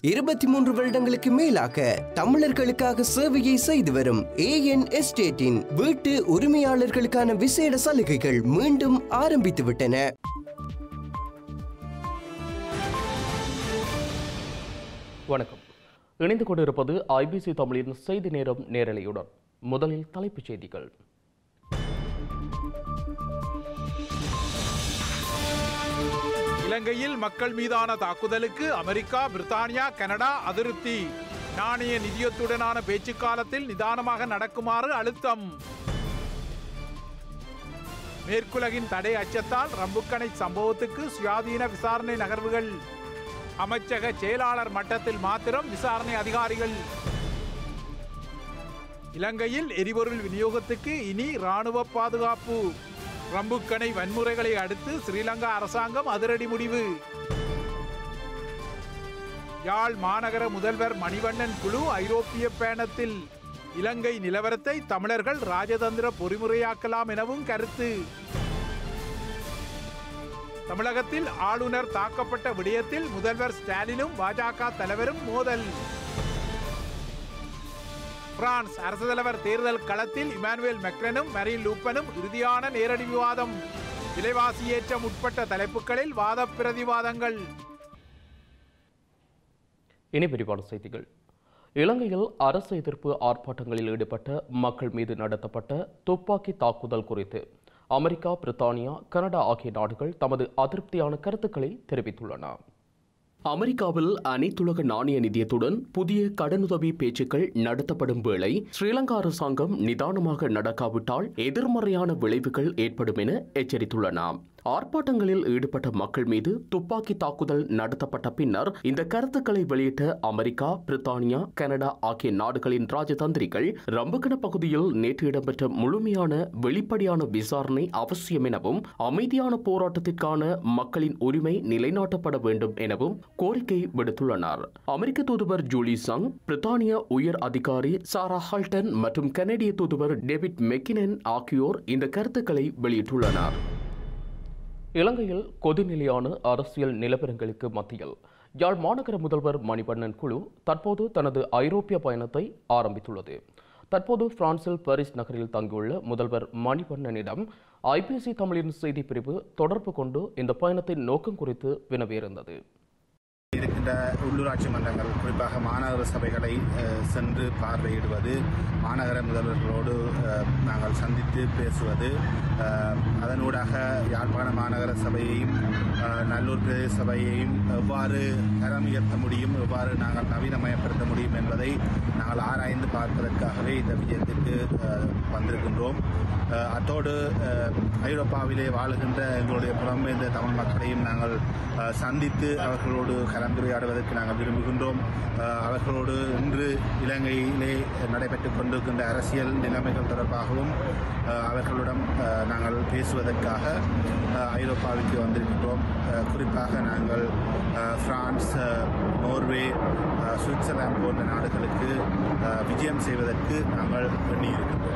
இருபத்தி மூன்று வருடங்களுக்கு மேலாக தமிழர்களுக்காக சேவையை செய்து வரும் ஏஎன் எஸ்டேட்டின் வீட்டு உரிமையாளர்களுக்கான விசேட சலுகைகள் மீண்டும் ஆரம்பித்து விட்டன வணக்கம் இணைந்து கொண்டிருப்பது ஐபிசி தமிழின் செய்தி நேரம் நேரலையுடன் முதலில் தலைப்புச் செய்திகள் இலங்கையில் மக்கள் மீதான தாக்குதலுக்கு அமெரிக்கா பிரித்தானியா கனடா அதிருப்தி நாணய நிதியத்துடனான பேச்சுக்காலத்தில் நிதானமாக நடக்குமாறு அழுத்தம் மேற்குலகின் தடை அச்சத்தால் ரம்புக்கணை சம்பவத்துக்கு சுயாதீன விசாரணை நகர்வுகள் அமைச்சக செயலாளர் மட்டத்தில் மாத்திரம் விசாரணை அதிகாரிகள் இலங்கையில் எரிபொருள் விநியோகத்துக்கு இனி ராணுவ பாதுகாப்பு ரம்புக்கணை வன்முறைகளை அடுத்து ஸ்ரீலங்கா அரசாங்கம் அதிரடி முடிவு யாழ் மாநகர முதல்வர் மணிவண்ணன் குழு ஐரோப்பிய பயணத்தில் இலங்கை நிலவரத்தை தமிழர்கள் ராஜதந்திர பொறிமுறையாக்கலாம் எனவும் கருத்து தமிழகத்தில் ஆளுநர் தாக்கப்பட்ட விடயத்தில் முதல்வர் ஸ்டாலினும் பாஜக தலைவரும் மோதல் பிரான்ஸ் அரசு தலைவர் தேர்தல் களத்தில் இமானுவேல் மெக்ரனும் மரீன் லூப்பனும் இறுதியான நேரடி விவாதம் விலைவாசி ஏற்றம் உட்பட்ட தலைப்புகளில் வாத பிரதிவாதங்கள் இனி விரிவான செய்திகள் இலங்கையில் அரசு எதிர்ப்பு ஆர்ப்பாட்டங்களில் ஈடுபட்ட மக்கள் மீது நடத்தப்பட்ட துப்பாக்கி தாக்குதல் குறித்து அமெரிக்கா பிரித்தானியா கனடா ஆகிய நாடுகள் தமது அதிருப்தியான கருத்துக்களை தெரிவித்துள்ளன அமெரிக்காவில் அனைத்துலக நாணய நிதியத்துடன் புதிய கடனுதவி பேச்சுக்கள் நடத்தப்படும் வேளை ஸ்ரீலங்கா அரசாங்கம் நிதானமாக நடக்காவிட்டால் எதிர்மறையான விளைவுகள் ஏற்படும் என எச்சரித்துள்ளன ஆர்ப்பாட்டங்களில் ஈடுபட்ட மக்கள் மீது துப்பாக்கி தாக்குதல் நடத்தப்பட்ட பின்னர் இந்த கருத்துக்களை வெளியிட்ட அமெரிக்கா பிரித்தானியா கனடா ஆகிய நாடுகளின் ராஜதந்திரிகள் ரம்புகன பகுதியில் நேற்று இடம்பெற்ற முழுமையான வெளிப்படையான விசாரணை அவசியம் எனவும் அமைதியான போராட்டத்திற்கான மக்களின் உரிமை நிலைநாட்டப்பட வேண்டும் எனவும் கோரிக்கை விடுத்துள்ளனர் அமெரிக்க தூதுவர் ஜூலி சங் பிரித்தானிய உயர் அதிகாரி சாரா ஹால்டன் மற்றும் கனடிய தூதுவர் டேவிட் மெக்கினன் ஆகியோர் இந்த கருத்துக்களை வெளியிட்டுள்ளனர் இலங்கையில் கொதிநிலையான அரசியல் நிலவரங்களுக்கு மத்தியில் யாழ் மாநகர முதல்வர் மணிவண்ணன் குழு தற்போது தனது ஐரோப்பிய பயணத்தை ஆரம்பித்துள்ளது தற்போது பிரான்சில் பாரிஸ் நகரில் தங்கியுள்ள முதல்வர் மணிவண்ணனிடம் ஐபிசி தமிழின் செய்தி பிரிவு தொடர்பு கொண்டு இந்த பயணத்தின் நோக்கம் குறித்து வினவியிருந்தது இருக்கின்ற உள்ளூராட்சி மன்றங்கள் குறிப்பாக மாநகர சபைகளை அஹ், சென்று பார்வையிடுவது மாநகர முதல்வர்களோடு அஹ், நாங்கள் சந்தித்து பேசுவது அஹ், அதனூடாக யாழ்ப்பாண மாநகர சபையையும் அஹ், நல்லூர் பிரதேச சபையையும் எவ்வாறு தரம் உயர்த்த முடியும் எவ்வாறு நாங்கள் நவீனமயப்படுத்த முடியும் என்பதை நாங்கள் ஆராய்ந்து பார்ப்பதற்காகவே இந்த விஜயத்திற்கு அஹ், வந்திருக்கின்றோம் அஹ், அத்தோடு அஹ், ஐரோப்பாவிலே வாழுகின்ற எங்களுடைய புலம்பெயர்ந்த தமிழ் மக்களையும் நாங்கள் அஹ், சந்தித்து அவர்களோடு கலந்துரையாடுவதற்கு நாங்கள் விரும்புகின்றோம் அஹ், அவர்களோடு இன்று இலங்கையிலே நடைபெற்றுக் கொண்டிருக்கின்ற அரசியல் நிலைமைகள் தொடர்பாகவும் அஹ், அவர்களிடம் அஹ், நாங்கள் பேசுவதற்காக அஹ், ஐரோப்பாவிற்கு வந்திருக்கின்றோம் அஹ், குறிப்பாக நாங்கள் அஹ், பிரான்ஸ் அஹ், நோர்வே அஹ், சுவிட்சர்லாந்து போன்ற நாடுகளுக்கு அஹ், விஜயம் செய்வதற்கு நாங்கள் எண்ணியிருக்கின்றோம்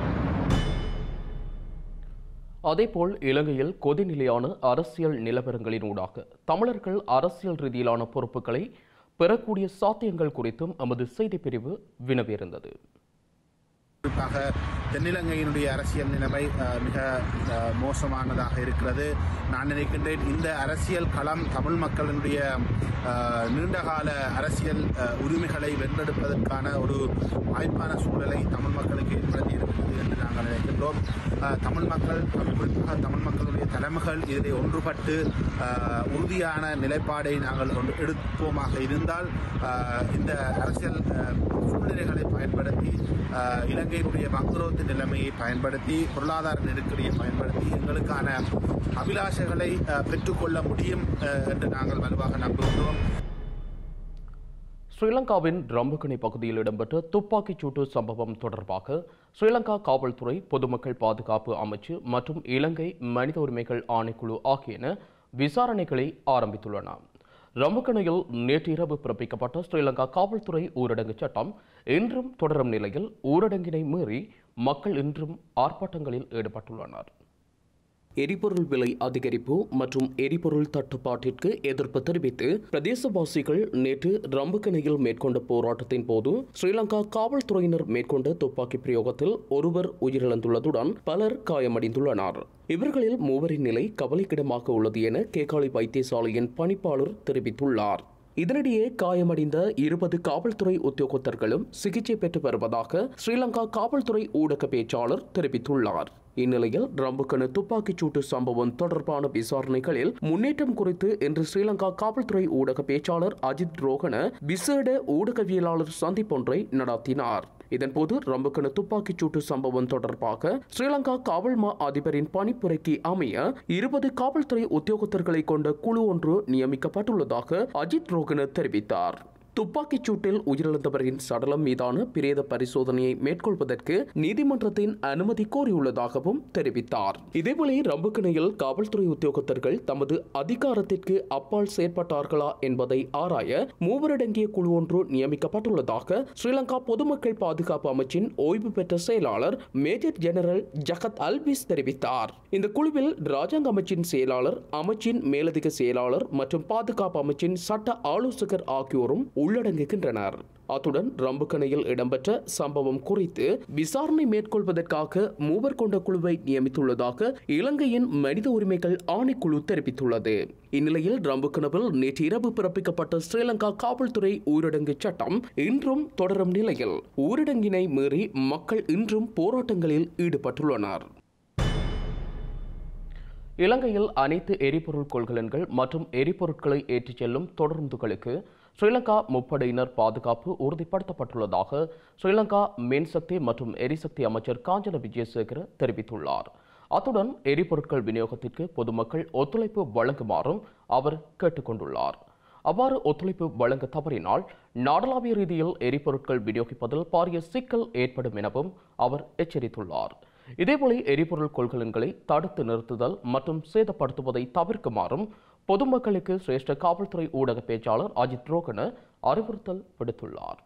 அதேபோல் இலங்கையில் கொதிநிலையான அரசியல் நிலவரங்களின் ஊடாக தமிழர்கள் அரசியல் ரீதியிலான பொறுப்புகளை பெறக்கூடிய சாத்தியங்கள் குறித்தும் எமது செய்தி பிரிவு வினவியிருந்தது குறிப்பாக தென்னிலங்கையினுடைய அரசியல் நிலைமை அஹ், மிக அஹ், மோசமானதாக இருக்கிறது நான் நினைக்கின்றேன் இந்த அரசியல் களம் தமிழ் மக்களினுடைய அஹ், நீண்டகால அரசியல் அஹ், உரிமைகளை வென்றெடுப்பதற்கான ஒரு வாய்ப்பான சூழலை தமிழ் மக்களுக்கு ஏற்படுத்தி இருக்கிறது என்று நாங்கள் நினைக்கின்றோம் அஹ், தமிழ் மக்கள் குறிப்பாக தமிழ் மக்களுடைய தலைமைகள் இதிலே ஒன்றுபட்டு அஹ், உறுதியான நிலைப்பாடை நாங்கள் ஒன்று எடுப்போமாக இருந்தால் அஹ், இந்த அரசியல் அஹ், சூழ்நிலைகளை பயன்படுத்தி அஹ், இலங்கையினுடைய வங்குரோத்து நிலைமையை பயன்படுத்தி பொருளாதார நெருக்கடியை பயன்படுத்தி எங்களுக்கான அபிலாஷைகளை அஹ், பெற்றுக்கொள்ள முடியும் அஹ், என்று நாங்கள் வலுவாக நம்புகின்றோம் ஸ்ரீலங்காவின் ரம்புகணி பகுதியில் இடம்பெற்ற துப்பாக்கிச் சூட்டு சம்பவம் தொடர்பாக ஸ்ரீலங்கா காவல்துறை பொதுமக்கள் பாதுகாப்பு அமைச்சு மற்றும் இலங்கை மனித உரிமைகள் ஆணைக்குழு ஆகியன விசாரணைகளை ஆரம்பித்துள்ளன ரம்புகணையில் நேற்று இரவு பிறப்பிக்கப்பட்ட ஸ்ரீலங்கா காவல்துறை ஊரடங்கு சட்டம் இன்றும் தொடரும் நிலையில் ஊரடங்கினை மீறி மக்கள் இன்றும் ஆர்ப்பாட்டங்களில் ஈடுபட்டுள்ளனர் எரிபொருள் விலை அதிகரிப்பு மற்றும் எரிபொருள் தட்டுப்பாட்டிற்கு எதிர்ப்பு தெரிவித்து பிரதேசவாசிகள் நேற்று ரம்புக்கணையில் மேற்கொண்ட போராட்டத்தின் போது ஸ்ரீலங்கா காவல்துறையினர் மேற்கொண்ட துப்பாக்கி பிரயோகத்தில் ஒருவர் உயிரிழந்துள்ளதுடன் பலர் காயமடைந்துள்ளனர் இவர்களில் மூவரின் நிலை கவலைக்கிடமாக உள்ளது என கேகாலை வைத்தியசாலையின் பணிப்பாளர் தெரிவித்துள்ளார் இதனிடையே காயமடைந்த இருபது காவல்துறை உத்தியோகத்தர்களும் சிகிச்சை பெற்று வருவதாக ஸ்ரீலங்கா காவல்துறை ஊடக பேச்சாளர் தெரிவித்துள்ளார் இந்நிலையில் ரம்புக்கணு துப்பாக்கிச் சூட்டு சம்பவம் தொடர்பான விசாரணைகளில் முன்னேற்றம் குறித்து இன்று ஸ்ரீலங்கா காவல்துறை ஊடக பேச்சாளர் அஜித் ரோகன விசேட ஊடகவியலாளர் சந்திப்பொன்றை நடத்தினார் இதன்போது ரம்புக்கணு துப்பாக்கிச் சூட்டு சம்பவம் தொடர்பாக ஸ்ரீலங்கா காவல் மா அதிபரின் பணிப்புரைக்கு அமைய இருபது காவல்துறை உத்தியோகத்தர்களை கொண்ட குழு ஒன்று நியமிக்கப்பட்டுள்ளதாக அஜித் ரோகன தெரிவித்தார் துப்பாக்கிச் சூட்டில் உயிரிழந்தவரின் சடலம் மீதான பிரேத பரிசோதனையை மேற்கொள்வதற்கு நீதிமன்றத்தின் அனுமதி கோரியுள்ளதாகவும் தெரிவித்தார் இதேவேளை ரம்புக்கணையில் காவல்துறை உத்தியோகத்தர்கள் தமது அதிகாரத்திற்கு அப்பால் செயற்பட்டார்களா என்பதை ஆராய மூவரடங்கிய குழு ஒன்று நியமிக்கப்பட்டுள்ளதாக ஸ்ரீலங்கா பொதுமக்கள் பாதுகாப்பு அமைச்சின் ஓய்வு பெற்ற செயலாளர் மேஜர் ஜெனரல் ஜகத் அல்பிஸ் தெரிவித்தார் இந்த குழுவில் ராஜாங்க அமைச்சின் செயலாளர் அமைச்சின் மேலதிக செயலாளர் மற்றும் பாதுகாப்பு அமைச்சின் சட்ட ஆலோசகர் ஆகியோரும் உள்ளடங்குகின்றனர் அத்துடன் ரம்புக்கணையில் இடம்பெற்ற சம்பவம் குறித்து விசாரணை மேற்கொள்வதற்காக மூவர் கொண்ட குழுவை நியமித்துள்ளதாக இலங்கையின் மனித உரிமைகள் ஆணைக்குழு தெரிவித்துள்ளது இந்நிலையில் ரம்புக்கணவில் நேற்று இரவு பிறப்பிக்கப்பட்ட ஸ்ரீலங்கா காவல்துறை ஊரடங்கு சட்டம் இன்றும் தொடரும் நிலையில் ஊரடங்கினை மீறி மக்கள் இன்றும் போராட்டங்களில் ஈடுபட்டுள்ளனர் இலங்கையில் அனைத்து எரிபொருள் கொள்கலன்கள் மற்றும் எரிபொருட்களை ஏற்றிச் செல்லும் தொடர்ந்துகளுக்கு ஸ்ரீலங்கா முப்படையினர் பாதுகாப்பு உறுதிப்படுத்தப்பட்டுள்ளதாக ஸ்ரீலங்கா மின்சக்தி மற்றும் எரிசக்தி அமைச்சர் காஞ்சன விஜயசேகர தெரிவித்துள்ளார் அத்துடன் எரிபொருட்கள் விநியோகத்திற்கு பொதுமக்கள் ஒத்துழைப்பு வழங்குமாறும் அவர் கேட்டுக்கொண்டுள்ளார் அவ்வாறு ஒத்துழைப்பு வழங்க தவறினால் நாடளாவிய ரீதியில் எரிபொருட்கள் விநியோகிப்பதில் பாரிய சிக்கல் ஏற்படும் எனவும் அவர் எச்சரித்துள்ளார் இதேபோல எரிபொருள் கொள்கலன்களை தடுத்து நிறுத்துதல் மற்றும் சேதப்படுத்துவதை தவிர்க்குமாறும் பொதுமக்களுக்கு சிரேஷ்ட காவல்துறை ஊடக பேச்சாளர் அஜித் ரோகன அறிவுறுத்தல் விடுத்துள்ளார்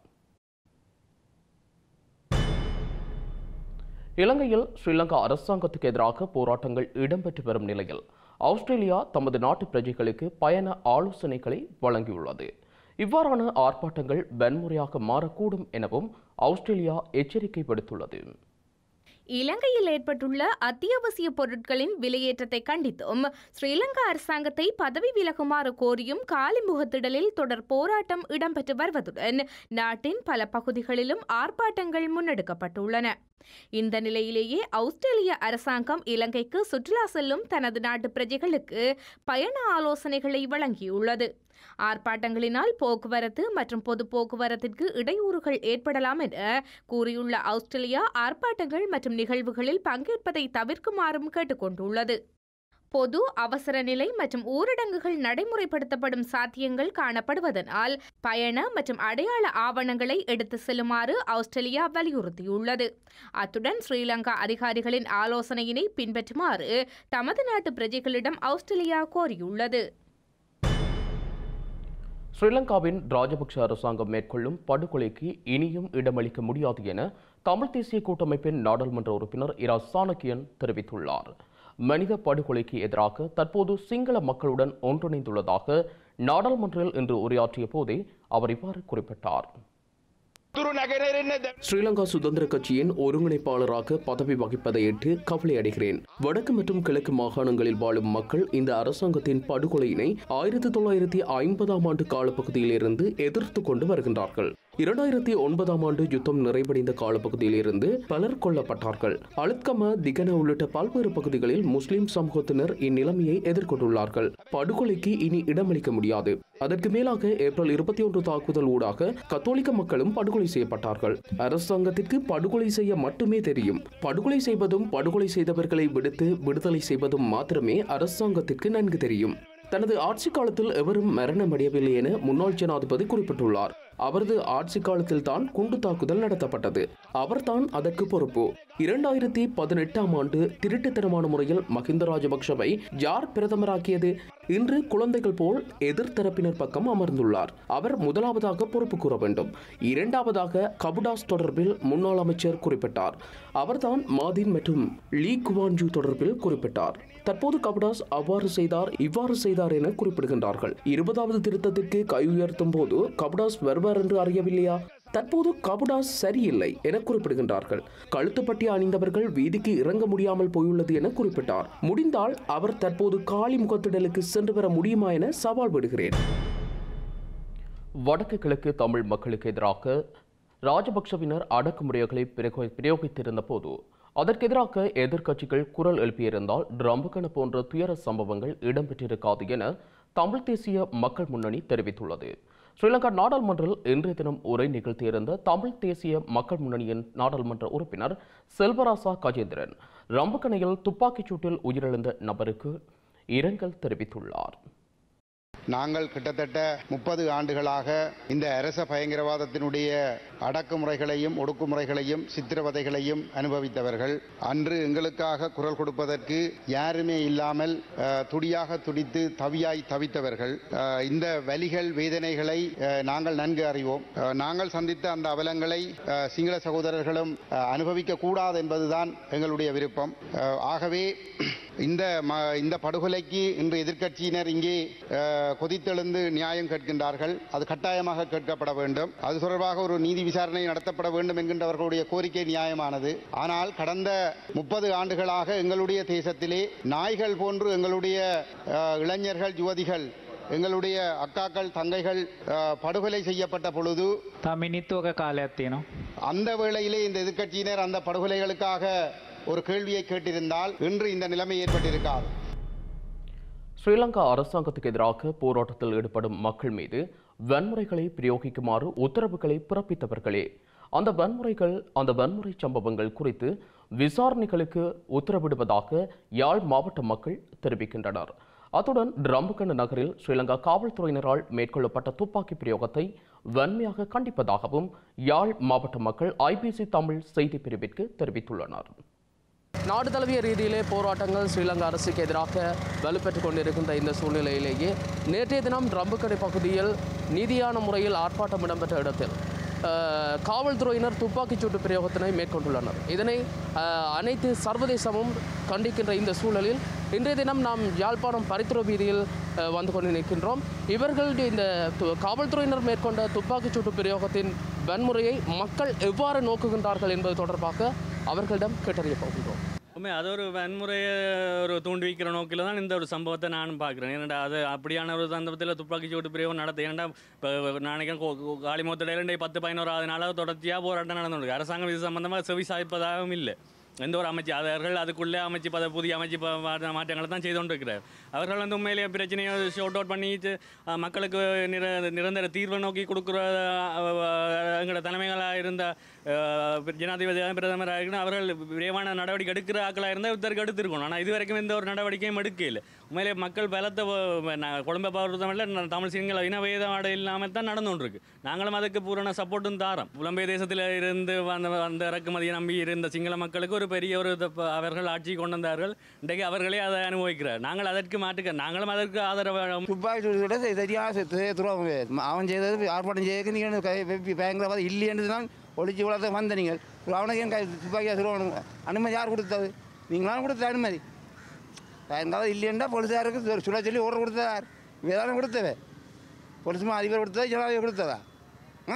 இலங்கையில் ஸ்ரீலங்கா அரசாங்கத்துக்கு எதிராக போராட்டங்கள் இடம்பெற்று வரும் நிலையில் ஆஸ்திரேலியா தமது நாட்டு பிரஜைகளுக்கு பயண ஆலோசனைகளை வழங்கியுள்ளது இவ்வாறான ஆர்ப்பாட்டங்கள் வன்முறையாக மாறக்கூடும் எனவும் ஆஸ்திரேலியா எச்சரிக்கை விடுத்துள்ளது இலங்கையில் ஏற்பட்டுள்ள அத்தியாவசிய பொருட்களின் விலையேற்றத்தை கண்டித்தும் ஸ்ரீலங்கா அரசாங்கத்தை பதவி விலகுமாறு கோரியும் காலிமுகத்திடலில் தொடர் போராட்டம் இடம்பெற்று வருவதுடன் நாட்டின் பல பகுதிகளிலும் ஆர்ப்பாட்டங்கள் முன்னெடுக்கப்பட்டுள்ளன இந்த நிலையிலேயே ஆஸ்திரேலிய அரசாங்கம் இலங்கைக்கு சுற்றுலா செல்லும் தனது நாட்டு பிரஜைகளுக்கு பயண ஆலோசனைகளை வழங்கியுள்ளது ஆர்ப்பாட்டங்களினால் போக்குவரத்து மற்றும் பொது போக்குவரத்திற்கு இடையூறுகள் ஏற்படலாம் என கூறியுள்ள ஆஸ்திரேலியா ஆர்ப்பாட்டங்கள் மற்றும் நிகழ்வுகளில் பங்கேற்பதை தவிர்க்குமாறும் கேட்டுக்கொண்டுள்ளது பொது அவசர நிலை மற்றும் ஊரடங்குகள் நடைமுறைப்படுத்தப்படும் சாத்தியங்கள் காணப்படுவதனால் பயண மற்றும் அடையாள ஆவணங்களை எடுத்து செல்லுமாறு ஆஸ்திரேலியா வலியுறுத்தியுள்ளது அத்துடன் ஸ்ரீலங்கா அதிகாரிகளின் ஆலோசனையினை பின்பற்றுமாறு தமது நாட்டு பிரஜைகளிடம் ஆஸ்திரேலியா கோரியுள்ளது ஸ்ரீலங்காவின் ராஜபக்ஷ அரசாங்கம் மேற்கொள்ளும் படுகொலைக்கு இனியும் இடமளிக்க முடியாது என தமிழ் தேசிய கூட்டமைப்பின் நாடாளுமன்ற உறுப்பினர் இரா சாணக்கியன் தெரிவித்துள்ளார் மனித படுகொலைக்கு எதிராக தற்போது சிங்கள மக்களுடன் ஒன்றிணைந்துள்ளதாக நாடாளுமன்றில் இன்று உரையாற்றிய போதே அவர் இவ்வாறு குறிப்பிட்டார் ஸ்ரீலங்கா சுதந்திர கட்சியின் ஒருங்கிணைப்பாளராக பதவி வகிப்பதையிட்டு கவலை அடைகிறேன் வடக்கு மற்றும் கிழக்கு மாகாணங்களில் வாழும் மக்கள் இந்த அரசாங்கத்தின் படுகொலையினை ஆயிரத்தி தொள்ளாயிரத்தி ஐம்பதாம் ஆண்டு காலப்பகுதியில் இருந்து எதிர்த்து கொண்டு வருகின்றார்கள் இரண்டாயிரத்தி ஒன்பதாம் ஆண்டு யுத்தம் நிறைவடைந்த காலப்பகுதியில் இருந்து பலர் கொல்லப்பட்டார்கள் அழுத்கம திகன உள்ளிட்ட பல்வேறு பகுதிகளில் முஸ்லிம் சமூகத்தினர் இந்நிலைமையை எதிர்கொண்டுள்ளார்கள் படுகொலைக்கு இனி இடமளிக்க முடியாது அதற்கு மேலாக ஏப்ரல் இருபத்தி ஒன்று தாக்குதல் ஊடாக கத்தோலிக்க மக்களும் படுகொலை செய்யப்பட்டார்கள் அரசாங்கத்திற்கு படுகொலை செய்ய மட்டுமே தெரியும் படுகொலை செய்வதும் படுகொலை செய்தவர்களை விடுத்து விடுதலை செய்வதும் மாத்திரமே அரசாங்கத்திற்கு நன்கு தெரியும் தனது ஆட்சி காலத்தில் எவரும் மரணமடையவில்லை என முன்னாள் ஜனாதிபதி குறிப்பிட்டுள்ளார் அவரது ஆட்சி காலத்தில்தான் குண்டு தாக்குதல் நடத்தப்பட்டது அவர்தான் அதற்கு பொறுப்பு இரண்டாயிரத்தி பதினெட்டாம் ஆண்டு திருட்டுத்தனமான முறையில் மஹிந்த ராஜபக்ஷவை யார் பிரதமராக்கியது இன்று குழந்தைகள் போல் எதிர்த்தரப்பினர் பக்கம் அமர்ந்துள்ளார் அவர் முதலாவதாக பொறுப்பு கூற வேண்டும் இரண்டாவதாக கபுடாஸ் தொடர்பில் முன்னாள் அமைச்சர் குறிப்பிட்டார் அவர்தான் மாதின் மற்றும் லீ குவான்ஜூ தொடர்பில் குறிப்பிட்டார் தற்போது கபுடாஸ் அவ்வாறு செய்தார் இவ்வாறு செய்தார் என குறிப்பிடுகின்றார்கள் இருபதாவது திருத்தத்திற்கு கை உயர்த்தும் போது கபுடாஸ் வருவார் என்று அறியவில்லையா தற்போது கபுடாஸ் சரியில்லை என குறிப்பிடுகின்றார்கள் கழுத்துப்பட்டி அணிந்தவர்கள் வீதிக்கு இறங்க முடியாமல் போயுள்ளது என குறிப்பிட்டார் முடிந்தால் அவர் தற்போது காலி முகத்திடலுக்கு சென்று வர முடியுமா என சவால் விடுகிறேன் வடக்கு கிழக்கு தமிழ் மக்களுக்கு எதிராக ராஜபக்ஷவினர் அடக்குமுறைகளை பிரயோகி- பிரயோகித்திருந்த போது அதற்கு எதிராக எதிர்க்கட்சிகள் குரல் எழுப்பியிருந்தால் ரம்புகன போன்ற துயர சம்பவங்கள் இடம்பெற்றிருக்காது என தமிழ் தேசிய மக்கள் முன்னணி தெரிவித்துள்ளது ஸ்ரீலங்கா நாடாளுமன்றில் இன்றைய தினம் உரை நிகழ்த்தியிருந்த தமிழ் தேசிய மக்கள் முன்னணியின் நாடாளுமன்ற உறுப்பினர் செல்வராசா கஜேந்திரன் ரம்புகனையில் துப்பாக்கிச் சூட்டில் உயிரிழந்த நபருக்கு இரங்கல் தெரிவித்துள்ளார் நாங்கள் கிட்டத்தட்ட முப்பது ஆண்டுகளாக இந்த அரச பயங்கரவாதத்தினுடைய அடக்குமுறைகளையும் ஒடுக்குமுறைகளையும் சித்திரவதைகளையும் அனுபவித்தவர்கள் அன்று எங்களுக்காக குரல் கொடுப்பதற்கு யாருமே இல்லாமல் அஹ், துடியாக துடித்து தவியாய் தவித்தவர்கள் அஹ், இந்த வலிகள் வேதனைகளை அஹ், நாங்கள் நன்கு அறிவோம் அஹ், நாங்கள் சந்தித்த அந்த அவலங்களை அஹ், சிங்கள சகோதரர்களும் அஹ், அனுபவிக்க கூடாது என்பதுதான் எங்களுடைய விருப்பம் அஹ், ஆகவே இந்த ம- இந்த படுகொலைக்கு இன்று எதிர்க்கட்சியினர் இங்கே அஹ், கொதித்தெழுந்து நியாயம் கேட்கின்றார்கள் அது கட்டாயமாக கேட்கப்பட வேண்டும் அது தொடர்பாக ஒரு நீதி விசாரணை நடத்தப்பட வேண்டும் என்கின்றவர்களுடைய கோரிக்கை நியாயமானது ஆனால் கடந்த முப்பது ஆண்டுகளாக எங்களுடைய தேசத்திலே நாய்கள் போன்று எங்களுடைய அஹ், இளைஞர்கள் யுவதிகள் எங்களுடைய அக்காக்கள் தங்கைகள் அஹ், படுகொலை செய்யப்பட்ட பொழுது තා මිනිත්තුවක කාලයක් තියෙනවා. அந்த வேளையிலே இந்த எதிர்க்கட்சியினர் அந்த படுகொலைகளுக்காக ஒரு கேள்வியை கேட்டிருந்தால் இன்று இந்த நிலைமை ஏற்பட்டிருக்காது ஸ்ரீலங்கா அரசாங்கத்துக்கு எதிராக போராட்டத்தில் ஈடுபடும் மக்கள் மீது வன்முறைகளை பிரயோகிக்குமாறு உத்தரவுகளை பிறப்பித்தவர்களே அந்த வன்முறைகள் அந்த வன்முறை சம்பவங்கள் குறித்து விசாரணைகளுக்கு உத்தரவிடுவதாக யாழ் மாவட்ட மக்கள் தெரிவிக்கின்றனர் அத்துடன் ரம்புகண்ட நகரில் ஸ்ரீலங்கா காவல்துறையினரால் மேற்கொள்ளப்பட்ட துப்பாக்கி பிரயோகத்தை வன்மையாக கண்டிப்பதாகவும் யாழ் மாவட்ட மக்கள் ஐபிசி தமிழ் செய்தி பிரிவிற்கு தெரிவித்துள்ளனர் நாடு தழுவிய ரீதியிலே போராட்டங்கள் ஸ்ரீலங்கா அரசுக்கு எதிராக வலுப்பெற்றுக் கொண்டிருக்கின்ற இந்த சூழ்நிலையிலேயே நேற்றைய தினம் ரம்புக்கடை பகுதியில் நீதியான முறையில் ஆர்ப்பாட்டம் இடம்பெற்ற இடத்தில் அஹ், காவல்துறையினர் துப்பாக்கிச் சூட்டு பிரயோகத்தினை மேற்கொண்டுள்ளனர் இதனை அஹ், அனைத்து சர்வதேசமும் கண்டிக்கின்ற இந்த சூழலில் இன்றைய தினம் நாம் யாழ்ப்பாணம் பரித்துறை வீதியில் அஹ், வந்து கொண்டு நிற்கின்றோம் இவர்களுடைய இந்த து- காவல்துறையினர் மேற்கொண்ட துப்பாக்கிச் சூட்டு பிரயோகத்தின் வன்முறையை மக்கள் எவ்வாறு நோக்குகின்றார்கள் என்பது தொடர்பாக அவர்களிடம் கேட்டறிய போகின்றோம் உண்மை அது ஒரு வன்முறையை ஒரு தூண்டி வைக்கிற நோக்கில் தான் இந்த ஒரு சம்பவத்தை நானும் பார்க்குறேன் ஏன்னா அது அப்படியான ஒரு சந்தர்ப்பத்தில் துப்பாக்கி சூட்டு பிரயோகம் நடத்த ஏன்டா இப்போ நாளைக்கு காளிமூத்தில் இரண்டு பத்து பதினோராவது நாளாக தொடர்ச்சியாக போராட்டம் நடந்துருக்கு அரசாங்கம் இது சம்பந்தமாக செவி சாய்ப்பதாகவும் இல்லை எந்த ஒரு அமைச்சு அவர்கள் அதுக்குள்ளே அமைச்சு பத புதிய அமைச்சு ப- மா- மாற்றங்களை தான் செய்து கொண்டிருக்கிறார் அவர்கள் வந்து உண்மையிலேயே பிரச்சனையை ஷோட் அவுட் பண்ணி அஹ், மக்களுக்கு நிர நிரந்தர தீர்வை நோக்கி கொடுக்குற அஹ், எங்களோட தலைமைகளாக இருந்த அஹ், ஜனாதிபதியாக பிரதமராக இருக்கணும் அவர்கள் விரைவான நடவடிக்கை எடுக்கிற ஆக்களாக இருந்தால் இவருக்கு எடுத்திருக்கணும் ஆனால் இது வரைக்கும் எந்த ஒரு நடவடிக்கையும் எடுக்கல உண்மையிலே மக்கள் பலத்தை வ- நான் கொழும்பை பொறுத்தமல்ல தமிழ் சிங்கள இனவேதமாடு இல்லாமல் தான் நடந்து கொண்டிருக்கு நாங்களும் அதுக்கு பூரண சப்போர்ட்டும் தாரோம் புலம்பெயர் தேசத்தில் இருந்து வந்த அந்த இறக்குமதியை நம்பி இருந்த சிங்கள மக்களுக்கு ஒரு பெரிய ஒரு இது ப- அவர்கள் ஆட்சி கொண்டு வந்தார்கள் இன்றைக்கு அவர்களே அதை அனுபவிக்கிறார் நாங்கள் அதற்கு மாட்டுக்க நாங்களும் அதற்கு ஆதரவு துப்பாக்கி சூடு சரி சரியாக துரோகம் அவன் செய்தது ஆர்ப்பாட்டம் செய்ய நீங்கள் பயங்கரவாதம் இல்லையென்று தான் ஒழிச்சு வளர்த்த வந்த நீங்கள் அவனுக்கு என் கை துப்பாக்கியாக துரோகம் அனுமதி யார் கொடுத்தது நீங்களாம் கொடுத்த அனுமதி பயங்கரவாதம் இல்லையென்றா போலீஸாருக்கு சு- சுட சொல்லி ஓர்டர் கொடுத்தார் வேதாளம் கொடுத்தவே போலீஸ் மா அதிபர் கொடுத்ததா ஜனாதிபதி கொடுத்ததா ஆ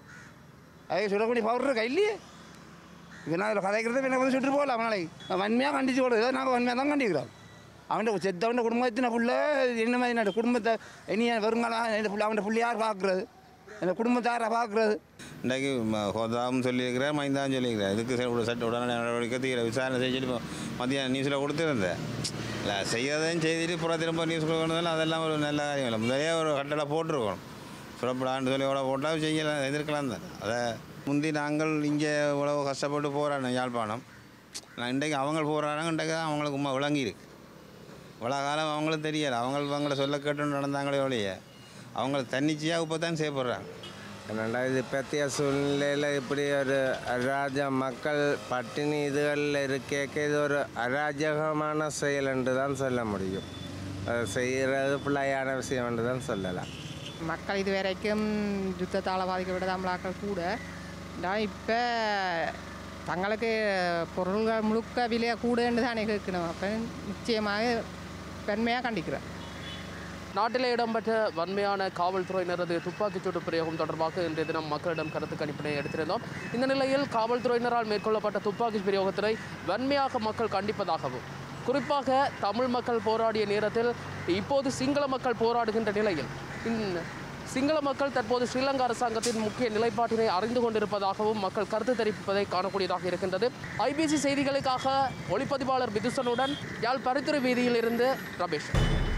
அதை சுடக்கூடிய பவர் இருக்கா இல்லையே இப்போ நான் இதில் கதைக்கிறத என்ன வந்து சுட்டு போகலாம் நாளைக்கு வன்மையாக கண்டிச்சு கொடுக்குறோம் நாங்கள் வன்மையாக தான் கண்டிக்கிறோம் அவன் செத்தவன் குடும்பத்தின புள்ள என்ன மாதிரி நட குடும்பத்தை இனி வருங்காலம் இந்த புள்ள அவன் புள்ளி யார் பார்க்குறது அந்த குடும்பத்தாரை பார்க்குறது இன்றைக்கு ஹோதாவும் சொல்லியிருக்கிறார் மைந்தாவும் சொல்லியிருக்கிறார் இதுக்கு சரி ஒரு சட்ட உடனே நடவடிக்கை தீர விசாரணை செய்ய சொல்லி இப்போ மத்தியானம் நியூஸில் கொடுத்துருந்தேன் இல்லை செய்யறதையும் செய்துட்டு புற திரும்ப நியூஸ் கொடுக்கறதால அதெல்லாம் ஒரு நல்ல காரியம் இல்லை முதலே ஒரு கட்டளை போட்டிருக்கணும் சுரப்படான்னு சொல்லி எவ்வளோ போட்டால் செய்யலாம் எதிர்க்கலாம் தான் அதை முந்தி நாங்கள் இங்கே இவ்வளோ கஷ்டப்பட்டு போகிறாங்க யாழ்ப்பாணம் நான் இன்றைக்கு அவங்க போகிறாங்க இன்றைக்கு தான் அவங்களுக்கு உண்மை விளங்கியிருக்கு இவ்வளோ காலம் அவங்களும் தெரியலை அவங்க அவங்கள சொல்ல கேட்டு நடந்தாங்களே ஒழிய அவங்க தன்னிச்சையாக இப்போ தான் செய்யப்படுறாங்க என்னடா இது இப்பத்திய சூழ்நிலையில் இப்படி ஒரு அராஜ மக்கள் பட்டினி இதுகளில் இருக்கேக்க இது ஒரு அராஜகமான செயல் என்று தான் சொல்ல முடியும் அது செய்கிறது பிள்ளையான விஷயம் என்று தான் சொல்லலாம் மக்கள் இது வரைக்கும் யுத்தத்தால் பாதிக்கப்பட்ட தமிழாக்கள் கூட இப்போ தங்களுக்கு பொருள்கள் முழுக்க விலையை கூடுன்னு தானே கேட்கணும் அப்போ நிச்சயமாக பெண்மையாக கண்டிக்கிறேன் நாட்டிலே இடம்பெற்ற வன்மையான காவல்துறையினரது துப்பாக்கிச்சூடு பிரயோகம் தொடர்பாக இன்றைய தினம் மக்களிடம் கருத்து கணிப்பினை எடுத்திருந்தோம் இந்த நிலையில் காவல்துறையினரால் மேற்கொள்ளப்பட்ட துப்பாக்கி பிரயோகத்தினை வன்மையாக மக்கள் கண்டிப்பதாகவும் குறிப்பாக தமிழ் மக்கள் போராடிய நேரத்தில் இப்போது சிங்கள மக்கள் போராடுகின்ற நிலையில் இந்த சிங்கள மக்கள் தற்போது ஸ்ரீலங்கா அரசாங்கத்தின் முக்கிய நிலைப்பாட்டினை அறிந்து கொண்டிருப்பதாகவும் மக்கள் கருத்து தெரிவிப்பதை காணக்கூடியதாக இருக்கின்றது ஐபிசி செய்திகளுக்காக ஒளிப்பதிவாளர் விதுசனுடன் யாழ் பரிந்துரை வீதியிலிருந்து ரமேஷ்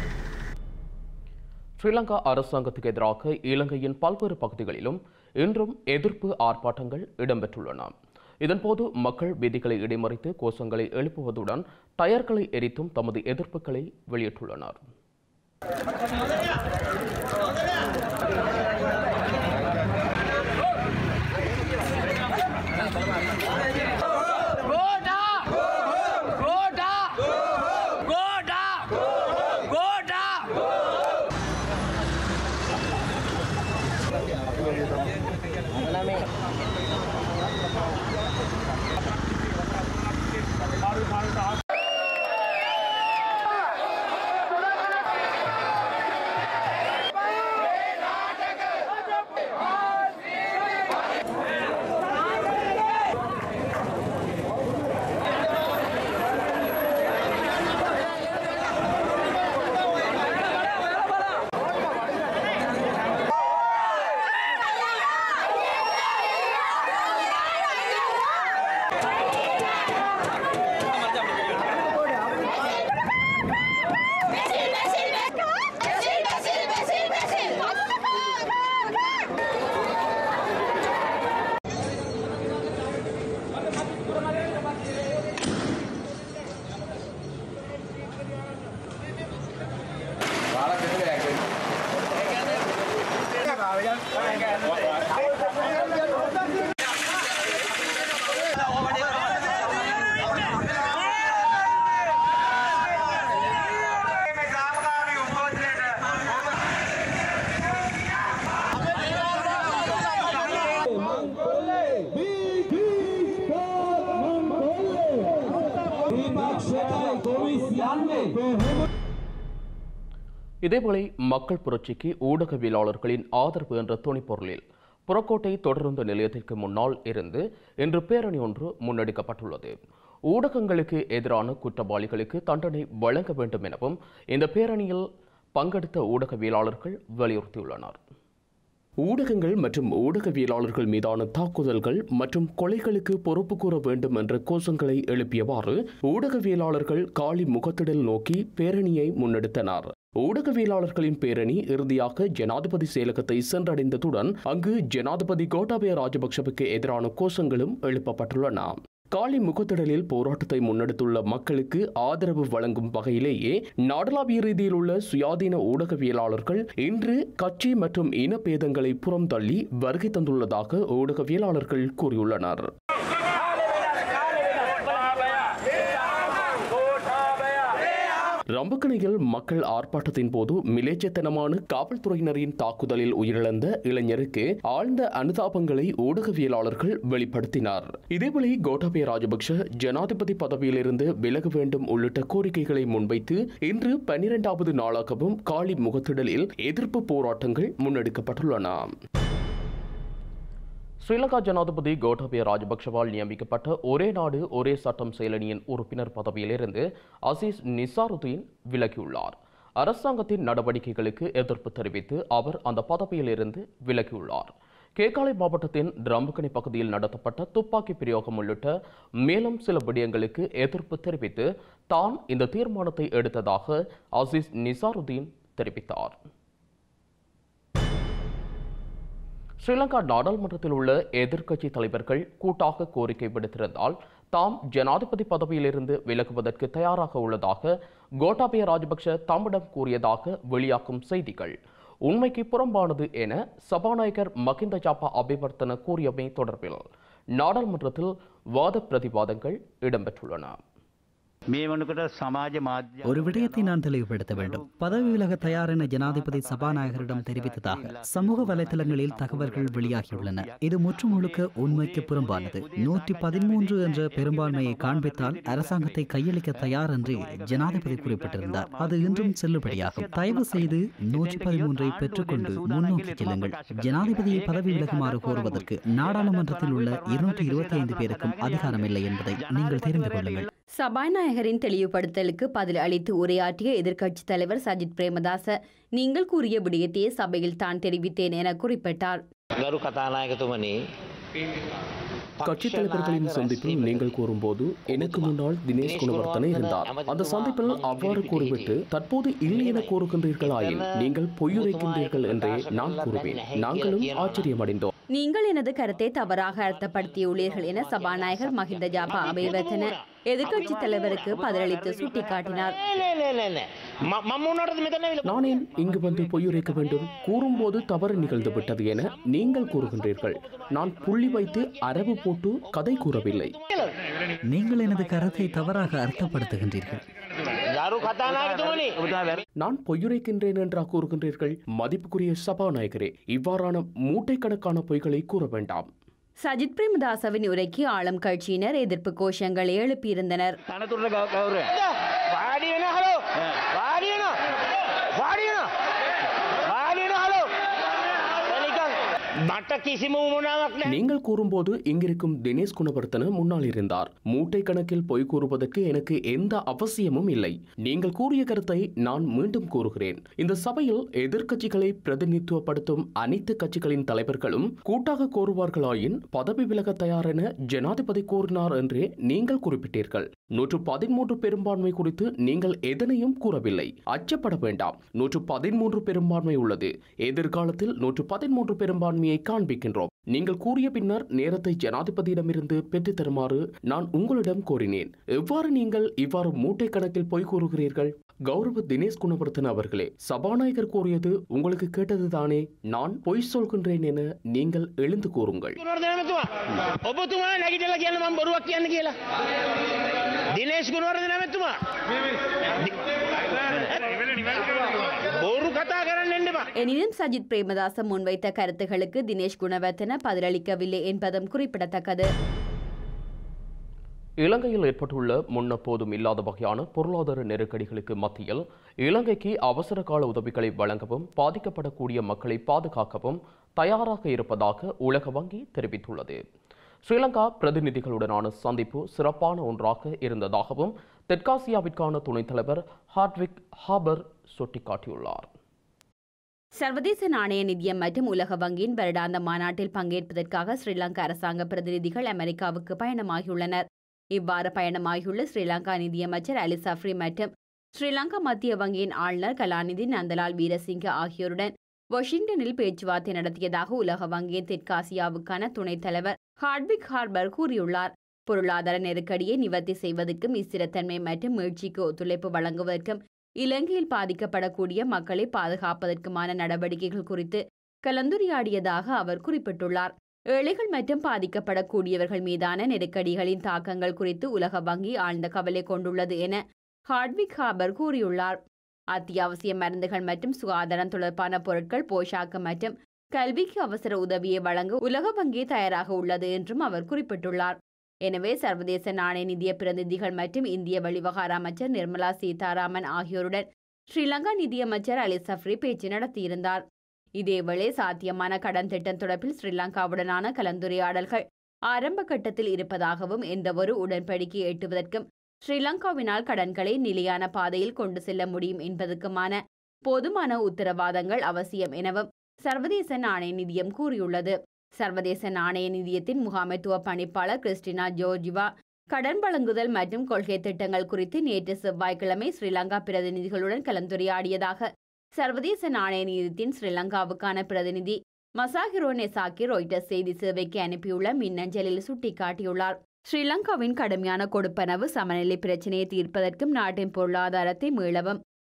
ஸ்ரீலங்கா அரசாங்கத்துக்கு எதிராக இலங்கையின் பல்வேறு பகுதிகளிலும் இன்றும் எதிர்ப்பு ஆர்ப்பாட்டங்கள் இடம்பெற்றுள்ளன இதன்போது மக்கள் வீதிகளை இடைமறித்து கோஷங்களை எழுப்புவதுடன் டயர்களை எரித்தும் தமது எதிர்ப்புகளை வெளியிட்டுள்ளனர் இதேவேளை மக்கள் புரட்சிக்கு ஊடகவியலாளர்களின் ஆதரவு என்ற துணிப்பொருளில் புறக்கோட்டை தொடர்ந்த நிலையத்திற்கு முன்னால் இருந்து இன்று பேரணி ஒன்று முன்னெடுக்கப்பட்டுள்ளது ஊடகங்களுக்கு எதிரான குற்றவாளிகளுக்கு தண்டனை வழங்க வேண்டும் எனவும் இந்த பேரணியில் பங்கெடுத்த ஊடகவியலாளர்கள் வலியுறுத்தியுள்ளனர் ஊடகங்கள் மற்றும் ஊடகவியலாளர்கள் மீதான தாக்குதல்கள் மற்றும் கொலைகளுக்கு பொறுப்பு கூற வேண்டும் என்ற கோஷங்களை எழுப்பியவாறு ஊடகவியலாளர்கள் காலி முகத்திடல் நோக்கி பேரணியை முன்னெடுத்தனர் ஊடகவியலாளர்களின் பேரணி இறுதியாக ஜனாதிபதி செயலகத்தை சென்றடைந்ததுடன் அங்கு ஜனாதிபதி கோட்டாபய ராஜபக்சவுக்கு எதிரான கோஷங்களும் எழுப்பப்பட்டுள்ளன காலி முகத்திடலில் போராட்டத்தை முன்னெடுத்துள்ள மக்களுக்கு ஆதரவு வழங்கும் வகையிலேயே நாடளாவிய ரீதியில் உள்ள சுயாதீன ஊடகவியலாளர்கள் இன்று கட்சி மற்றும் இனபேதங்களை புறம் தள்ளி வருகை தந்துள்ளதாக ஊடகவியலாளர்கள் கூறியுள்ளனர் ரம்புக்கணையில் மக்கள் ஆர்ப்பாட்டத்தின் போது மிலேச்சத்தனமான காவல்துறையினரின் தாக்குதலில் உயிரிழந்த இளைஞருக்கு ஆழ்ந்த அனுதாபங்களை ஊடகவியலாளர்கள் வெளிப்படுத்தினார் இதேவேளை கோட்டாபய ராஜபக்ஷ ஜனாதிபதி பதவியிலிருந்து விலக வேண்டும் உள்ளிட்ட கோரிக்கைகளை முன்வைத்து இன்று பன்னிஇரண்டாவது நாளாகவும் காலி முகத்திடலில் எதிர்ப்பு போராட்டங்கள் முன்னெடுக்கப்பட்டுள்ளன ஸ்ரீலங்கா ஜனாதிபதி கோட்டாபய ராஜபக்ஷவால் நியமிக்கப்பட்ட ஒரே நாடு ஒரே சட்டம் செயலணியின் உறுப்பினர் பதவியிலிருந்து அசீஸ் நிசாருதீன் விலகியுள்ளார் அரசாங்கத்தின் நடவடிக்கைகளுக்கு எதிர்ப்பு தெரிவித்து அவர் அந்த பதவியிலிருந்து விலகியுள்ளார் கேகாலை மாவட்டத்தின் ரம்புக்கணி பகுதியில் நடத்தப்பட்ட துப்பாக்கி பிரயோகம் உள்ளிட்ட மேலும் சில விடயங்களுக்கு எதிர்ப்பு தெரிவித்து தான் இந்த தீர்மானத்தை எடுத்ததாக அசீஸ் நிசாருதீன் தெரிவித்தார் ஸ்ரீலங்கா நாடாளுமன்றத்தில் உள்ள எதிர்க்கட்சி தலைவர்கள் கூட்டாக கோரிக்கை விடுத்திருந்தால் தாம் ஜனாதிபதி பதவியிலிருந்து விலகுவதற்கு தயாராக உள்ளதாக கோட்டாபய ராஜபக்ஷ தம்மிடம் கூறியதாக வெளியாகும் செய்திகள் உண்மைக்கு புறம்பானது என சபாநாயகர் மகிந்த ஜாப்பா அபிவர்த்தன கூறியமை தொடர்பில் நாடாளுமன்றத்தில் வாத பிரதிவாதங்கள் இடம்பெற்றுள்ளன ஒரு விடயத்தை நான் தெளிவுபடுத்த வேண்டும் பதவி விலக தயார் என ஜனாதிபதி சபாநாயகரிடம் தெரிவித்ததாக சமூக வலைதளங்களில் தகவல்கள் வெளியாகியுள்ளன இது முற்று முழுக்க உண்மைக்கு புறம்பானது நூற்றி பதிமூன்று என்ற பெரும்பான்மையை காண்பித்தால் அரசாங்கத்தை கையளிக்க தயார் என்று ஜனாதிபதி குறிப்பிட்டிருந்தார் அது இன்றும் செல்லுபடியாகும் தயவு செய்து நூற்றி பதிமூன்றை பெற்றுக்கொண்டு முன்னோக்கி செல்லுங்கள் ஜனாதிபதியை பதவி விலகுமாறு கோருவதற்கு நாடாளுமன்றத்தில் உள்ள இருநூற்றி இருபத்தி ஐந்து பேருக்கும் அதிகாரமில்லை என்பதை நீங்கள் தெரிந்து கொள்ளுங்கள் சபாநாயகரின் தெளிவுபடுத்தலுக்கு பதில் அளித்து உரையாற்றிய எதிர்க்கட்சித் தலைவர் சஜித் பிரேமதாச நீங்கள் கூறிய விடயத்தையே சபையில் தான் தெரிவித்தேன் என குறிப்பிட்டார் ගරු කතානායකතුමනි கட்சித் தலைவர்களின் சந்திப்பில் நீங்கள் கூறும்போது எனக்கு முன்னால் தினேஷ் குணவர்த்தன இருந்தார் அந்த சந்திப்பில் அவ்வாறு கூறிவிட்டு தற்போது இல்லை என கூறுகின்றீர்களாயின் நீங்கள் பொய்யுரைக்கின்றீர்கள் என்றே நான் கூறுவேன் நாங்களும் ஆச்சரியமடைந்தோம் நீங்கள் எனது கருத்தை தவறாக அர்த்தப்படுத்தியுள்ளீர்கள் என சபாநாயகர் மஹிந்த ஜாபா அபேவர்த்தன எதிர்க்கட்சித் தலைவருக்கு பதிலளித்து சுட்டிக்காட்டினார் நானே இங்கு வந்து பொய்யுரைக்க வேண்டும் கூறும்போது தவறு நிகழ்ந்து விட்டது என நீங்கள் கூறுகின்றீர்கள் நான் புள்ளி வைத்து அரபு போட்டு கதை கூறவில்லை நீங்கள் எனது கருத்தை தவறாக அர்த்தப்படுத்துகின்றீர்கள் ගරු කතානායකතුමනි நான் பொய்யுரைக்கின்றேன் என்றா கூறுகின்றீர்கள் மதிப்புக்குரிய சபாநாயகரே இவ்வாறான மூட்டைக்கணக்கான பொய்களை கூற வேண்டாம் சஜித் பிரேமதாசவின் உரைக்கு ஆளும் கட்சியினர் எதிர்ப்பு கோஷங்களை எழுப்பியிருந்தனர் වාඩි වෙන හලෝ වාඩි වෙන වාඩි වෙන වාඩි වෙන හලෝ නිකන් මට කිසිම උමනාවක් නැහැ நீங்கள் கூறும்போது இங்கிருக்கும் தினேஷ் குணவர்த்தன முன்னால் இருந்தார் மூட்டை கணக்கில் பொய் கூறுவதற்கு எனக்கு எந்த அவசியமும் இல்லை நீங்கள் கூறிய கருத்தை நான் மீண்டும் கூறுகிறேன் இந்த சபையில் எதிர்க்கட்சிகளை பிரதிநிதித்துவப்படுத்தும் அனைத்து கட்சிகளின் தலைவர்களும் கூட்டாக கோருவார்களாயின் பதவி விலக தயார் என ஜனாதிபதி கூறினார் என்றே நீங்கள் குறிப்பிட்டீர்கள் நூற்று பதிமூன்று பெரும்பான்மை குறித்து நீங்கள் எதனையும் கூறவில்லை அச்சப்பட வேண்டாம் நூற்று பதிமூன்று பெரும்பான்மை உள்ளது எதிர்காலத்தில் நூற்று பதிமூன்று பெரும்பான்மையை காண்பிக்கின்றோம் நீங்கள் கூறிய பின்னர் நேரத்தை ஜனாதிபதியிடமிருந்து பெற்றுத் தருமாறு நான் உங்களிடம் கோரினேன் எவ்வாறு நீங்கள் இவ்வாறு மூட்டை கணக்கில் பொய் கூறுகிறீர்கள் கௌரவ தினேஷ் குணவர்த்தன அவர்களே சபாநாயகர் கூறியது உங்களுக்கு கேட்டதுதானே நான் பொய் சொல்கின்றேன் என நீங்கள் எழுந்து கூறுங்கள் ගුණවර්ධන මැතිතුමා ඔබතුමා නැගිටලා කියන්න මම බොරුවක් කියන්න කියලා දිනේෂ් ගුණවර්ධන මැතිතුමා බොරු කතා කරන්න එන්න එපා எனினும் சஜித் பிரேமதாச முன்வைத்த கருத்துகளுக்கு தினேஷ் குணவர்த்தன பதிலளிக்கவில்லை என்பதும் குறிப்பிடத்தக்கது இலங்கையில் ஏற்பட்டுள்ள முன்னெப்போதும் இல்லாத வகையான பொருளாதார நெருக்கடிகளுக்கு மத்தியில் இலங்கைக்கு அவசர கால உதவிகளை வழங்கவும் பாதிக்கப்படக்கூடிய மக்களை பாதுகாக்கவும் தயாராக இருப்பதாக உலக வங்கி தெரிவித்துள்ளது ஸ்ரீலங்கா பிரதிநிதிகளுடனான சந்திப்பு சிறப்பான ஒன்றாக இருந்ததாகவும் தெற்காசியாவிற்கான துணைத் தலைவர் ஹார்ட்விக் ஹாபர் சுட்டிக்காட்டியுள்ளார் சர்வதேச நாணய நிதியம் மற்றும் உலக வங்கியின் வருடாந்த மாநாட்டில் பங்கேற்பதற்காக ஸ்ரீலங்கா அரசாங்க பிரதிநிதிகள் அமெரிக்காவுக்கு பயணமாகியுள்ளனர் இவ்வாறு பயணமாகியுள்ள ஸ்ரீலங்கா நிதியமைச்சர் அலிசாஃப்ரி மற்றும் ஸ்ரீலங்கா மத்திய வங்கியின் ஆளுநர் கலாநிதி நந்தலால் வீரசிங்க ஆகியோருடன் வாஷிங்டனில் பேச்சுவார்த்தை நடத்தியதாக உலக வங்கியின் தெற்காசியாவுக்கான துணைத் தலைவர் ஹார்ட்விக் ஹார்பர் கூறியுள்ளார் பொருளாதார நெருக்கடியை நிவர்த்தி செய்வதற்கும் ஸ்திரத்தன்மை மற்றும் மீழ்ச்சிக்கு ஒத்துழைப்பு வழங்குவதற்கும் இலங்கையில் பாதிக்கப்படக்கூடிய மக்களை பாதுகாப்பதற்குமான நடவடிக்கைகள் குறித்து கலந்துரையாடியதாக அவர் குறிப்பிட்டுள்ளார் ஏழைகள் மற்றும் பாதிக்கப்படக்கூடியவர்கள் மீதான நெருக்கடிகளின் தாக்கங்கள் குறித்து உலக வங்கி ஆழ்ந்த கவலை கொண்டுள்ளது என ஹார்ட்விக் ஹாபர் கூறியுள்ளார் அத்தியாவசிய மருந்துகள் மற்றும் சுகாதாரம் தொடர்பான பொருட்கள் போஷாக்கு மற்றும் கல்விக்கு அவசர உதவியை வழங்க உலக வங்கி தயாராக உள்ளது என்றும் அவர் குறிப்பிட்டுள்ளார் எனவே சர்வதேச நாணய நிதிய பிரதிநிதிகள் மற்றும் இந்திய வெளிவகார அமைச்சர் நிர்மலா சீதாராமன் ஆகியோருடன் ஸ்ரீலங்கா நிதியமைச்சர் அலி சஃப்ரி பேச்சு நடத்தியிருந்தார் இதேவேளை சாத்தியமான கடன் திட்டம் தொடர்பில் ஸ்ரீலங்காவுடனான கலந்துரையாடல்கள் ஆரம்ப கட்டத்தில் இருப்பதாகவும் எந்தவொரு உடன்படிக்கை எட்டுவதற்கும் ஸ்ரீலங்காவினால் கடன்களை நிலையான பாதையில் கொண்டு செல்ல முடியும் என்பதற்குமான போதுமான உத்தரவாதங்கள் அவசியம் எனவும் சர்வதேச நாணய நிதியம் கூறியுள்ளது சர்வதேச நாணய நிதியத்தின் முகாமைத்துவ பணிப்பாளர் கிறிஸ்டினா ஜோர்ஜிவா கடன் வழங்குதல் மற்றும் கொள்கை திட்டங்கள் குறித்து நேற்று செவ்வாய்க்கிழமை ஸ்ரீலங்கா பிரதிநிதிகளுடன் கலந்துரையாடியதாக சர்வதேச நாணய நிதியத்தின் ஸ்ரீலங்காவுக்கான பிரதிநிதி மசாஹிரோ நெசாக்கி ராய்டர்ஸ் செய்தி சேவைக்கு அனுப்பியுள்ள மின்னஞ்சலில் சுட்டிக்காட்டியுள்ளார் ஸ்ரீலங்காவின் கடுமையான கொடுப்பனவு சமநிலை பிரச்சினையை தீர்ப்பதற்கும் நாட்டின் பொருளாதாரத்தை மீளவும்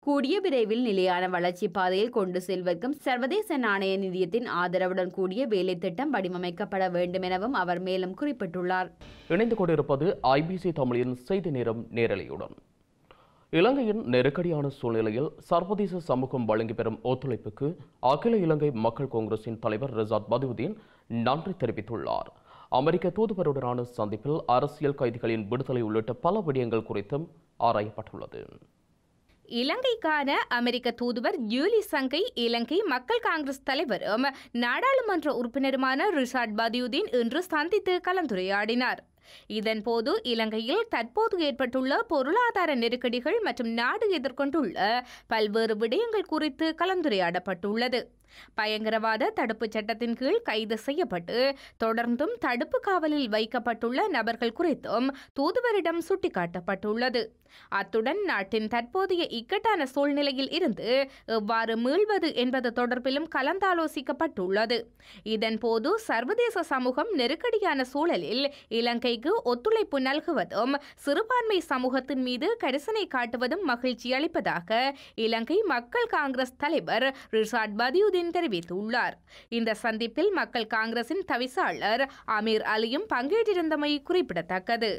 கூடிய விரைவில் நிலையான வளர்ச்சி பாதையில் கொண்டு செல்வதற்கும் சர்வதேச நாணய நிதியத்தின் ஆதரவுடன் கூடிய வேலை திட்டம் வடிவமைக்கப்பட வேண்டும் எனவும் அவர் மேலும் குறிப்பிட்டுள்ளார் இணைந்து கொண்டிருப்பது ஐபிசி தமிழின் செய்தி நேரம் நேரலையுடன் இலங்கையின் நெருக்கடியான சூழ்நிலையில் சர்வதேச சமூகம் வழங்கி பெறும் ஒத்துழைப்புக்கு அகில இலங்கை மக்கள் காங்கிரசின் தலைவர் ரிசாத் பதுவுதீன் நன்றி தெரிவித்துள்ளார் அமெரிக்க தூதுவருடனான சந்திப்பில் அரசியல் கைதிகளின் விடுதலை உள்ளிட்ட பல விடயங்கள் குறித்தும் ஆராயப்பட்டுள்ளது இலங்கைக்கான அமெரிக்க தூதுவர் யூலி சங்கை இலங்கை மக்கள் காங்கிரஸ் தலைவரும் நாடாளுமன்ற உறுப்பினருமான ரிஷாட் பதியுதீன் இன்று சந்தித்து கலந்துரையாடினார் இதன்போது இலங்கையில் தற்போது ஏற்பட்டுள்ள பொருளாதார நெருக்கடிகள் மற்றும் நாடு எதிர்கொண்டுள்ள பல்வேறு விடயங்கள் குறித்து கலந்துரையாடப்பட்டுள்ளது பயங்கரவாத தடுப்புச் சட்டத்தின் கீழ் கைது செய்யப்பட்டு தொடர்ந்தும் தடுப்பு காவலில் வைக்கப்பட்டுள்ள நபர்கள் குறித்தும் தூதுவரிடம் சுட்டிக்காட்டப்பட்டுள்ளது அத்துடன் நாட்டின் தற்போதைய இக்கட்டான சூழ்நிலையில் இருந்து எவ்வாறு மீள்வது என்பது தொடர்பிலும் கலந்தாலோசிக்கப்பட்டுள்ளது இதன்போது சர்வதேச சமூகம் நெருக்கடியான சூழலில் இலங்கைக்கு ஒத்துழைப்பு நல்குவதும் சிறுபான்மை சமூகத்தின் மீது கரிசனை காட்டுவதும் மகிழ்ச்சி அளிப்பதாக இலங்கை மக்கள் காங்கிரஸ் தலைவர் ரிஷாட் பதியுதீன் தெரிவித்துள்ளார் இந்த சந்திப்பில் மக்கள் காங்கிரசின் தவிசாளர் அமீர் அலியும் பங்கேற்றிருந்தமை குறிப்பிடத்தக்கது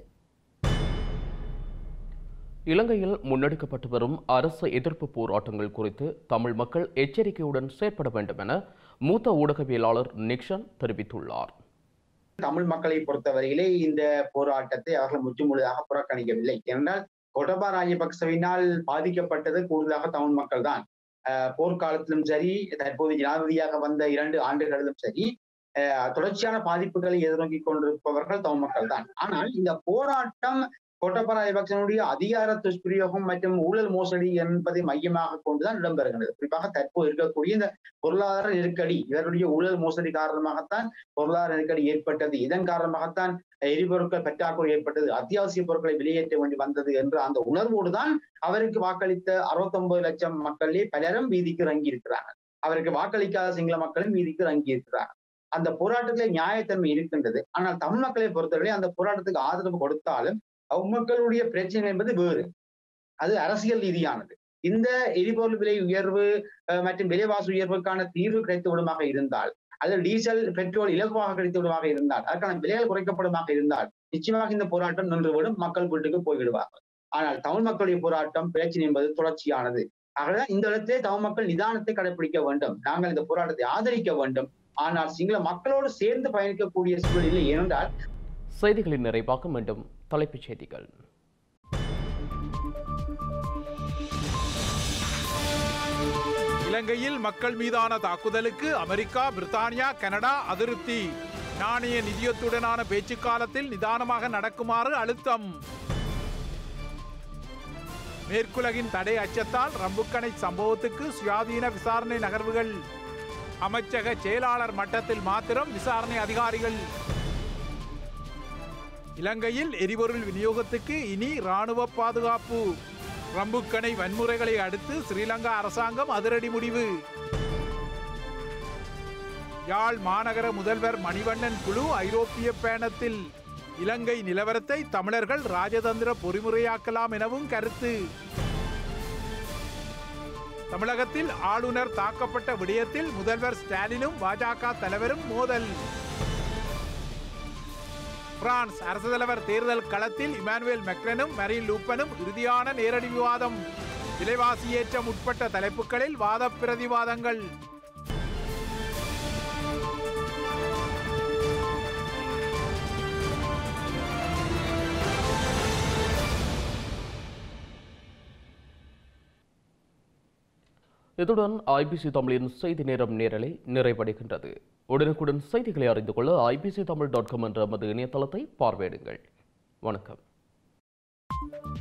இலங்கையில் முன்னெடுக்கப்பட்டு வரும் அரசு எதிர்ப்பு போராட்டங்கள் குறித்து தமிழ் மக்கள் எச்சரிக்கையுடன் செயற்பட வேண்டும் என மூத்த ஊடகவியலாளர் நிக்ஷன் தெரிவித்துள்ளார் தமிழ் மக்களை பொறுத்தவரையிலே இந்த போராட்டத்தை அவர்கள் முற்றுமுழுதாக புறக்கணிக்கவில்லை என்றால் கொடபா ராஜபக்சவினால் பாதிக்கப்பட்டது கூடுதலாக தமிழ் மக்கள் தான் போர்க்காலத்திலும் சரி தற்போது ஜனாதிபதியாக வந்த இரண்டு ஆண்டுகளிலும் சரி தொடர்ச்சியான பாதிப்புகளை எதிர்நோக்கி கொண்டிருப்பவர்கள் தமிழ் மக்கள் தான் ஆனால் இந்த போராட்டம் கோட்டபா ராஜபக்சனுடைய அதிகார துஷ்பிரயோகம் மற்றும் ஊழல் மோசடி என்பதை மையமாக கொண்டுதான் இடம்பெறுகிறது குறிப்பாக தற்போது இருக்கக்கூடிய இந்த பொருளாதார நெருக்கடி இவருடைய ஊழல் மோசடி காரணமாகத்தான் பொருளாதார நெருக்கடி ஏற்பட்டது இதன் காரணமாகத்தான் எரிபொருட்கள் பற்றாக்குறை ஏற்பட்டது அத்தியாவசிய பொருட்களை வெளியேற்ற வேண்டி வந்தது என்ற அந்த உணர்வோடு தான் அவருக்கு வாக்களித்த அறுபத்தி ஒன்பது லட்சம் மக்களே பலரும் வீதிக்கு இறங்கி இருக்கிறார்கள் அவருக்கு வாக்களிக்காத சிங்கள மக்களும் வீதிக்கு இறங்கி இருக்கிறார்கள் அந்த போராட்டத்திலே நியாயத்தன்மை இருக்கின்றது ஆனால் தமிழ் மக்களை பொறுத்தவரை அந்த போராட்டத்துக்கு ஆதரவு கொடுத்தாலும் மக்களுடைய பிரச்சனை என்பது வேறு அது அரசியல் ரீதியானது இந்த எரிபொருள் விலை உயர்வு மற்றும் விலைவாசி உயர்வுக்கான தீர்வு கிடைத்து விடுமாக இருந்தால் அல்லது டீசல் பெட்ரோல் இலகுவாக கிடைத்து விடுமாக இருந்தால் அதற்கான விலைகள் குறைக்கப்படுமாக இருந்தால் நிச்சயமாக இந்த போராட்டம் நின்றுவிடும் மக்கள் வீட்டுக்கு போய்விடுவார்கள் ஆனால் தமிழ் மக்களுடைய போராட்டம் பிரச்சனை என்பது தொடர்ச்சியானது ஆகவே இந்த இடத்திலே தமிழ் மக்கள் நிதானத்தை கடைபிடிக்க வேண்டும் நாங்கள் இந்த போராட்டத்தை ஆதரிக்க வேண்டும் ஆனால் சிங்கள மக்களோடு சேர்ந்து பயணிக்கக்கூடிய சூழல் இல்லை ஏனென்றால் செய்திகளின் நிறைவாக மீண்டும் தலைப்புச் செய்திகள் இலங்கையில் மக்கள் மீதான தாக்குதலுக்கு அமெரிக்கா பிரித்தானியா கனடா அதிருப்தி நாணய நிதியத்துடனான பேச்சு காலத்தில் நிதானமாக நடக்குமாறு அழுத்தம் மேற்குலகின் தடை அச்சத்தால் ரம்புக்கணை சம்பவத்துக்கு சுயாதீன விசாரணை நகர்வுகள் அமைச்சக செயலாளர் மட்டத்தில் மாத்திரம் விசாரணை அதிகாரிகள் இலங்கையில் எரிபொருள் விநியோகத்துக்கு இனி ராணுவ பாதுகாப்பு ரம்புக்கணை வன்முறைகளை அடுத்து ஸ்ரீலங்கா அரசாங்கம் அதிரடி முடிவு யாழ் மாநகர முதல்வர் மணிவண்ணன் குழு ஐரோப்பிய பயணத்தில் இலங்கை நிலவரத்தை தமிழர்கள் ராஜதந்திர பொறிமுறையாக்கலாம் எனவும் கருத்து தமிழகத்தில் ஆளுநர் தாக்கப்பட்ட விடயத்தில் முதல்வர் ஸ்டாலினும் பாஜக தலைவரும் மோதல் பிரான்ஸ் அரசு தலைவர் தேர்தல் களத்தில் இமானுவேல் மெக்ரனும் மரீன் லூப்பனும் இறுதியான நேரடி விவாதம் விலைவாசி ஏற்றம் உட்பட்ட தலைப்புகளில் வாத பிரதிவாதங்கள் இத்துடன் ஐபிசி தமிழின் செய்தி நேரம் நேரலை நிறைவடைகின்றது உடனுக்குடன் செய்திகளை அறிந்து கொள்ள ஐபிசி தமிழ் டாட் காம் என்ற நமது இணையதளத்தை பார்வையிடுங்கள் வணக்கம்